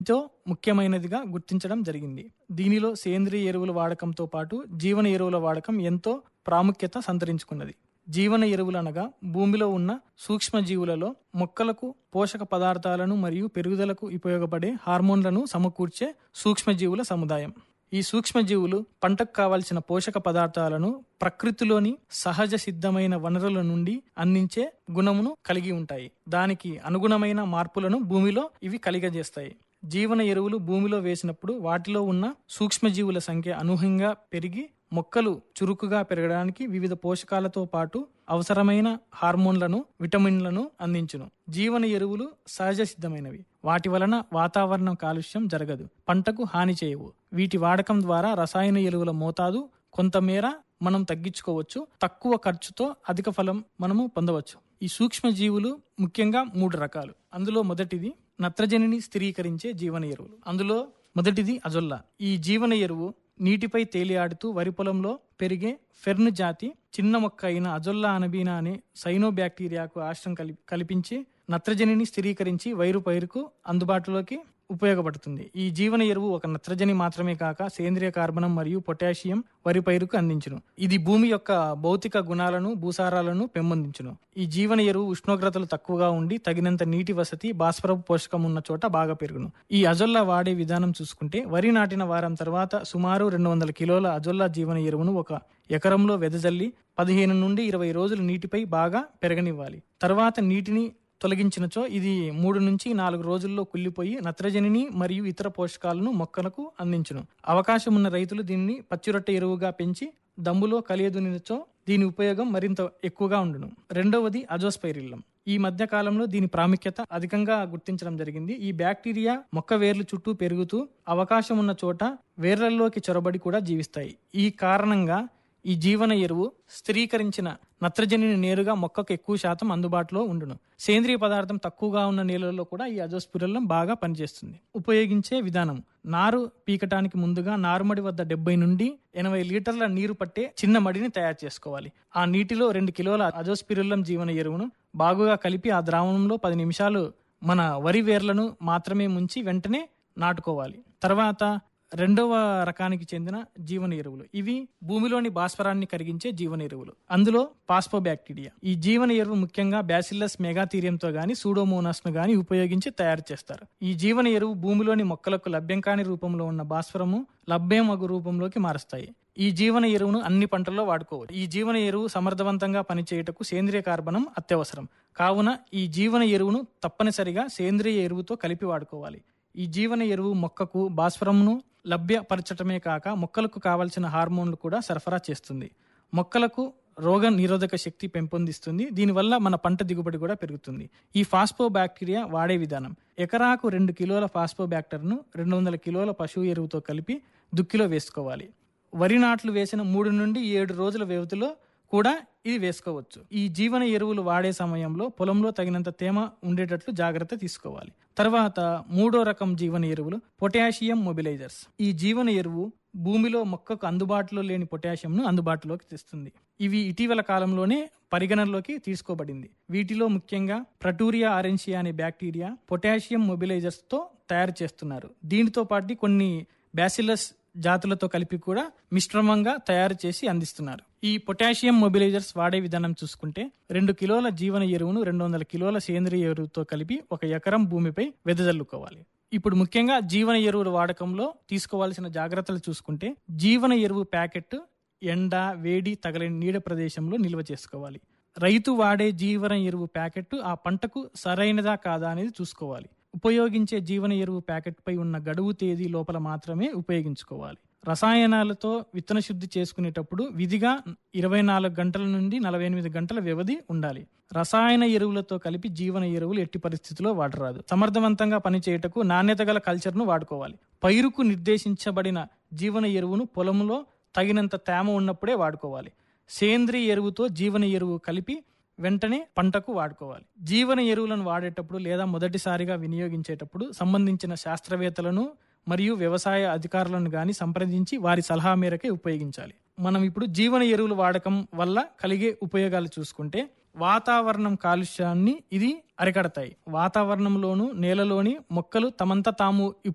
ఎంతో ముఖ్యమైనదిగా గుర్తించడం జరిగింది దీనిలో సేంద్రియ ఎరువుల వాడకంతో పాటు జీవన ఎరువుల వాడకం ఎంతో ప్రాముఖ్యత సంతరించుకున్నది జీవన ఎరువులు అనగా భూమిలో ఉన్న సూక్ష్మజీవులలో మొక్కలకు పోషక పదార్థాలను మరియు పెరుగుదలకు ఉపయోగపడే హార్మోన్లను సమకూర్చే సూక్ష్మజీవుల సముదాయం ఈ సూక్ష్మజీవులు పంటకు కావలసిన పోషక పదార్థాలను ప్రకృతిలోని సహజ సిద్ధమైన వనరుల నుండి అందించే గుణమును కలిగి ఉంటాయి దానికి అనుగుణమైన మార్పులను భూమిలో ఇవి కలిగజేస్తాయి జీవన ఎరువులు భూమిలో వేసినప్పుడు వాటిలో ఉన్న సూక్ష్మజీవుల సంఖ్య అనూహ్యంగా పెరిగి మొక్కలు చురుకుగా పెరగడానికి వివిధ పోషకాలతో పాటు అవసరమైన హార్మోన్లను విటమిన్లను అందించును జీవన ఎరువులు సహజ సిద్ధమైనవి వాటి వలన వాతావరణ కాలుష్యం జరగదు పంటకు హాని చేయవు వీటి వాడకం ద్వారా రసాయన ఎరువుల మోతాదు కొంతమేర మనం తగ్గించుకోవచ్చు తక్కువ ఖర్చుతో అధిక ఫలం మనము పొందవచ్చు ఈ సూక్ష్మ జీవులు ముఖ్యంగా మూడు రకాలు అందులో మొదటిది నత్రజనిని స్థిరీకరించే జీవన ఎరువులు అందులో మొదటిది అజొల్లా ఈ జీవన ఎరువు నీటిపై తేలియాడుతూ వరి పొలంలో పెరిగే ఫెర్న్ జాతి చిన్న మొక్క అయిన అజొల్లా అనబీనా అనే సైనోబ్యాక్టీరియాకు ఆశ్రయం కలి కల్పించి నత్రజనిని స్థిరీకరించి వైరు పైరుకు అందుబాటులోకి ఉపయోగపడుతుంది ఈ జీవన ఎరువు ఒక నత్రజని మాత్రమే కాక సేంద్రియ కార్బనం మరియు పొటాషియం వరి పైరుకు అందించును ఇది భూమి యొక్క భౌతిక గుణాలను భూసారాలను పెంపొందించును ఈ జీవన ఎరువు ఉష్ణోగ్రతలు తక్కువగా ఉండి తగినంత నీటి వసతి భాస్వరపు పోషకం ఉన్న చోట బాగా పెరుగును ఈ అజొల్లా వాడే విధానం చూసుకుంటే వరి నాటిన వారం తర్వాత సుమారు రెండు వందల కిలోల అజొల్లా జీవన ఎరువును ఒక ఎకరంలో వెదజల్లి పదిహేను నుండి ఇరవై రోజులు నీటిపై బాగా పెరగనివ్వాలి తర్వాత నీటిని తొలగించినచో ఇది మూడు నుంచి నాలుగు రోజుల్లో కుళ్ళిపోయి నత్రజనిని మరియు ఇతర పోషకాలను మొక్కలకు అందించును అవకాశం ఉన్న రైతులు దీనిని పచ్చిరొట్టె ఎరువుగా పెంచి దమ్ములో కలియదునిచో దీని ఉపయోగం మరింత ఎక్కువగా ఉండును రెండవది అజోస్పైరిల్లం ఈ మధ్య కాలంలో దీని ప్రాముఖ్యత అధికంగా గుర్తించడం జరిగింది ఈ బ్యాక్టీరియా మొక్క వేర్లు చుట్టూ పెరుగుతూ అవకాశం ఉన్న చోట వేర్లలోకి చొరబడి కూడా జీవిస్తాయి ఈ కారణంగా ఈ జీవన ఎరువు స్థిరీకరించిన నత్రజనిని నేరుగా మొక్కకు ఎక్కువ శాతం అందుబాటులో ఉండును సేంద్రియ పదార్థం తక్కువగా ఉన్న నేలల్లో కూడా ఈ అజోస్పిరల్లం బాగా పనిచేస్తుంది ఉపయోగించే విధానం నారు పీకటానికి ముందుగా నారుమడి వద్ద డెబ్బై నుండి ఎనభై లీటర్ల నీరు పట్టే చిన్న మడిని తయారు చేసుకోవాలి ఆ నీటిలో రెండు కిలోల అజోస్పిరుల్లం జీవన ఎరువును బాగుగా కలిపి ఆ ద్రావణంలో పది నిమిషాలు మన వరి వేర్లను మాత్రమే ముంచి వెంటనే నాటుకోవాలి తర్వాత రెండవ రకానికి చెందిన జీవన ఎరువులు ఇవి భూమిలోని భాస్వరాన్ని కరిగించే జీవన ఎరువులు అందులో పాస్పోబ్యాక్టీరియా ఈ జీవన ఎరువు ముఖ్యంగా బ్యాసిల్లస్ మెగాథీరియంతో గాని సూడోమోనాస్ ను గాని ఉపయోగించి తయారు చేస్తారు ఈ జీవన ఎరువు భూమిలోని మొక్కలకు లభ్యం కాని రూపంలో ఉన్న భాస్వరము లభ్యమగు రూపంలోకి మారుస్తాయి ఈ జీవన ఎరువును అన్ని పంటల్లో వాడుకోవచ్చు ఈ జీవన ఎరువు సమర్థవంతంగా పనిచేయుటకు సేంద్రియ కార్బనం అత్యవసరం కావున ఈ జీవన ఎరువును తప్పనిసరిగా సేంద్రియ ఎరువుతో కలిపి వాడుకోవాలి ఈ జీవన ఎరువు మొక్కకు భాస్వరంను లభ్యపరచటమే కాక మొక్కలకు కావలసిన హార్మోన్లు కూడా సరఫరా చేస్తుంది మొక్కలకు రోగ నిరోధక శక్తి పెంపొందిస్తుంది దీనివల్ల మన పంట దిగుబడి కూడా పెరుగుతుంది ఈ ఫాస్పో బ్యాక్టీరియా వాడే విధానం ఎకరాకు రెండు కిలోల ఫాస్పో బ్యాక్టర్ను రెండు వందల కిలోల పశువు ఎరువుతో కలిపి దుక్కిలో వేసుకోవాలి వరి నాట్లు వేసిన మూడు నుండి ఏడు రోజుల వ్యవధిలో కూడా ఇది వేసుకోవచ్చు ఈ జీవన ఎరువులు వాడే సమయంలో పొలంలో తగినంత తేమ ఉండేటట్లు జాగ్రత్త తీసుకోవాలి తర్వాత మూడో రకం జీవన ఎరువులు పొటాషియం మొబిలైజర్స్ ఈ జీవన ఎరువు భూమిలో మొక్కకు అందుబాటులో లేని పొటాషియంను అందుబాటులోకి తెస్తుంది ఇవి ఇటీవల కాలంలోనే పరిగణనలోకి తీసుకోబడింది వీటిలో ముఖ్యంగా ప్రటూరియా ఆరెన్షియా అనే బ్యాక్టీరియా పొటాషియం మొబిలైజర్స్ తో తయారు చేస్తున్నారు దీనితో పాటు కొన్ని బ్యాసిలస్ జాతులతో కలిపి కూడా మిశ్రమంగా తయారు చేసి అందిస్తున్నారు ఈ పొటాషియం మొబిలైజర్స్ వాడే విధానం చూసుకుంటే రెండు కిలోల జీవన ఎరువును రెండు వందల కిలోల సేంద్రియ ఎరువుతో కలిపి ఒక ఎకరం భూమిపై వెదజల్లుకోవాలి ఇప్పుడు ముఖ్యంగా జీవన ఎరువుల వాడకంలో తీసుకోవాల్సిన జాగ్రత్తలు చూసుకుంటే జీవన ఎరువు ప్యాకెట్ ఎండ వేడి తగలని నీడ ప్రదేశంలో నిల్వ చేసుకోవాలి రైతు వాడే జీవన ఎరువు ప్యాకెట్ ఆ పంటకు సరైనదా కాదా అనేది చూసుకోవాలి ఉపయోగించే జీవన ఎరువు ప్యాకెట్ పై ఉన్న గడువు తేదీ లోపల మాత్రమే ఉపయోగించుకోవాలి రసాయనాలతో విత్తన శుద్ధి చేసుకునేటప్పుడు విధిగా ఇరవై నాలుగు గంటల నుండి నలభై ఎనిమిది గంటల వ్యవధి ఉండాలి రసాయన ఎరువులతో కలిపి జీవన ఎరువులు ఎట్టి పరిస్థితిలో వాడరాదు సమర్థవంతంగా పనిచేయటకు నాణ్యత గల కల్చర్ను వాడుకోవాలి పైరుకు నిర్దేశించబడిన జీవన ఎరువును పొలంలో తగినంత తేమ ఉన్నప్పుడే వాడుకోవాలి సేంద్రియ ఎరువుతో జీవన ఎరువు కలిపి వెంటనే పంటకు వాడుకోవాలి జీవన ఎరువులను వాడేటప్పుడు లేదా మొదటిసారిగా వినియోగించేటప్పుడు సంబంధించిన శాస్త్రవేత్తలను మరియు వ్యవసాయ అధికారులను గాని సంప్రదించి వారి సలహా మేరకే ఉపయోగించాలి మనం ఇప్పుడు జీవన ఎరువుల వాడకం వల్ల కలిగే ఉపయోగాలు చూసుకుంటే వాతావరణం కాలుష్యాన్ని ఇది అరికడతాయి వాతావరణంలోను నేలలోని మొక్కలు తమంత తాము